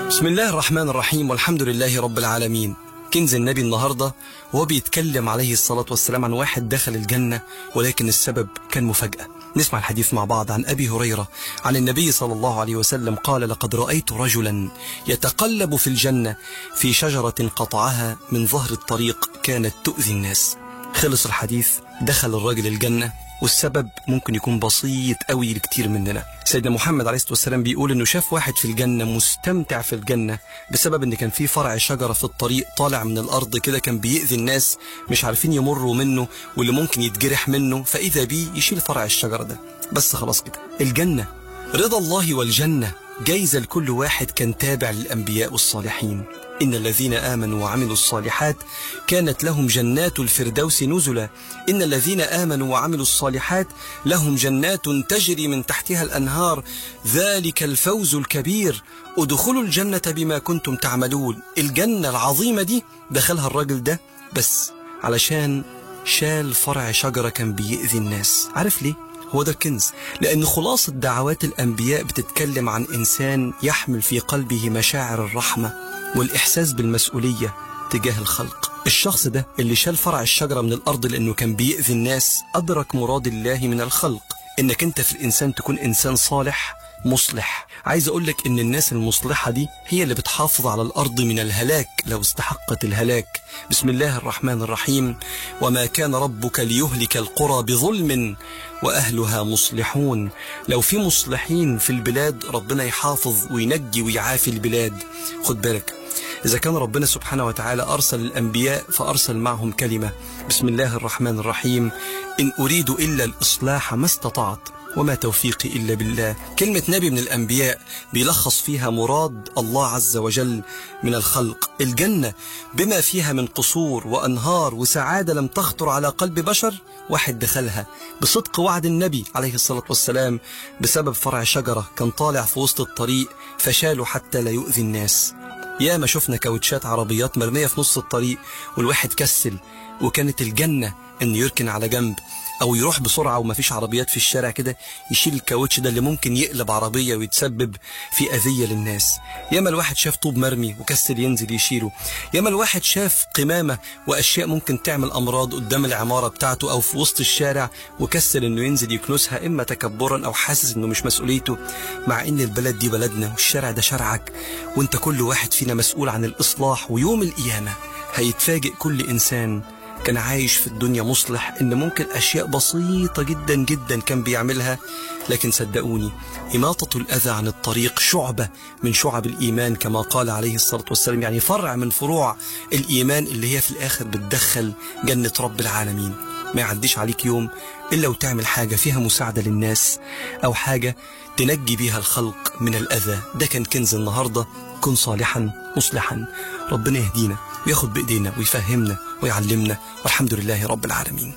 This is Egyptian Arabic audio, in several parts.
بسم الله الرحمن الرحيم والحمد لله رب العالمين كنز النبي النهاردة وهو بيتكلم عليه الصلاة والسلام عن واحد دخل الجنة ولكن السبب كان مفاجأة نسمع الحديث مع بعض عن أبي هريرة عن النبي صلى الله عليه وسلم قال لقد رأيت رجلا يتقلب في الجنة في شجرة قطعها من ظهر الطريق كانت تؤذي الناس خلص الحديث دخل الراجل الجنة والسبب ممكن يكون بسيط قوي لكتير مننا سيدنا محمد عليه الصلاة والسلام بيقول انه شاف واحد في الجنة مستمتع في الجنة بسبب ان كان في فرع شجرة في الطريق طالع من الارض كده كان بيأذي الناس مش عارفين يمروا منه واللي ممكن يتجرح منه فاذا بيه يشيل فرع الشجرة ده بس خلاص كده الجنة رضا الله والجنة جايزة لكل واحد كان تابع للأنبياء والصالحين إن الذين آمنوا وعملوا الصالحات كانت لهم جنات الفردوس نزلا إن الذين آمنوا وعملوا الصالحات لهم جنات تجري من تحتها الأنهار ذلك الفوز الكبير ادخلوا الجنة بما كنتم تعملون الجنة العظيمة دي دخلها الراجل ده بس علشان شال فرع شجرة كان بيأذي الناس عارف ليه؟ هو ده الكنز لأن خلاصة دعوات الأنبياء بتتكلم عن إنسان يحمل في قلبه مشاعر الرحمة والإحساس بالمسؤولية تجاه الخلق الشخص ده اللي شال فرع الشجرة من الأرض لأنه كان بيأذي الناس أدرك مراد الله من الخلق إنك أنت في الإنسان تكون إنسان صالح مصلح عايز أقول لك إن الناس المصلحة دي هي اللي بتحافظ على الأرض من الهلاك لو استحقت الهلاك بسم الله الرحمن الرحيم وما كان ربك ليهلك القرى بظلم وأهلها مصلحون لو في مصلحين في البلاد ربنا يحافظ وينجي ويعافي البلاد خد بالك إذا كان ربنا سبحانه وتعالى أرسل الأنبياء فأرسل معهم كلمة بسم الله الرحمن الرحيم إن أريد إلا الإصلاح ما استطعت وما توفيقي إلا بالله كلمة نبي من الأنبياء بيلخص فيها مراد الله عز وجل من الخلق الجنة بما فيها من قصور وأنهار وسعادة لم تخطر على قلب بشر واحد دخلها بصدق وعد النبي عليه الصلاة والسلام بسبب فرع شجرة كان طالع في وسط الطريق فشاله حتى لا يؤذي الناس يا ما شفنا كاوتشات عربيات مرمية في نص الطريق والواحد كسل وكانت الجنة إن يركن على جنب او يروح بسرعه ومفيش عربيات في الشارع كده يشيل الكاوتش ده اللي ممكن يقلب عربيه ويتسبب في اذيه للناس ياما الواحد شاف طوب مرمي وكسل ينزل يشيله ياما الواحد شاف قمامه واشياء ممكن تعمل امراض قدام العماره بتاعته او في وسط الشارع وكسل انه ينزل يكنسها اما تكبرا او حاسس انه مش مسؤوليته مع ان البلد دي بلدنا والشارع ده شارعك وانت كل واحد فينا مسؤول عن الاصلاح ويوم القيامه هيتفاجئ كل انسان كان عايش في الدنيا مصلح ان ممكن اشياء بسيطة جدا جدا كان بيعملها لكن صدقوني إماطة الأذى عن الطريق شعبة من شعب الإيمان كما قال عليه الصلاة والسلام يعني فرع من فروع الإيمان اللي هي في الآخر بتدخل جنة رب العالمين ما يعديش عليك يوم إلا وتعمل حاجة فيها مساعدة للناس أو حاجة تنجي بيها الخلق من الأذى ده كان كنز النهاردة كن صالحا مصلحا ربنا يهدينا وياخد بإيدينا ويفهمنا ويعلمنا والحمد لله رب العالمين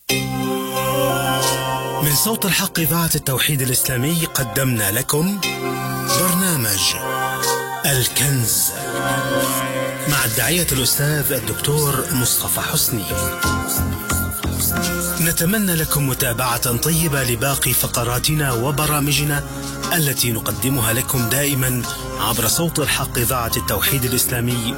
من صوت الحق إذاعة التوحيد الإسلامي قدمنا لكم برنامج الكنز مع الداعية الأستاذ الدكتور مصطفى حسني نتمنى لكم متابعة طيبة لباقي فقراتنا وبرامجنا التي نقدمها لكم دائما عبر صوت الحق إذاعة التوحيد الإسلامي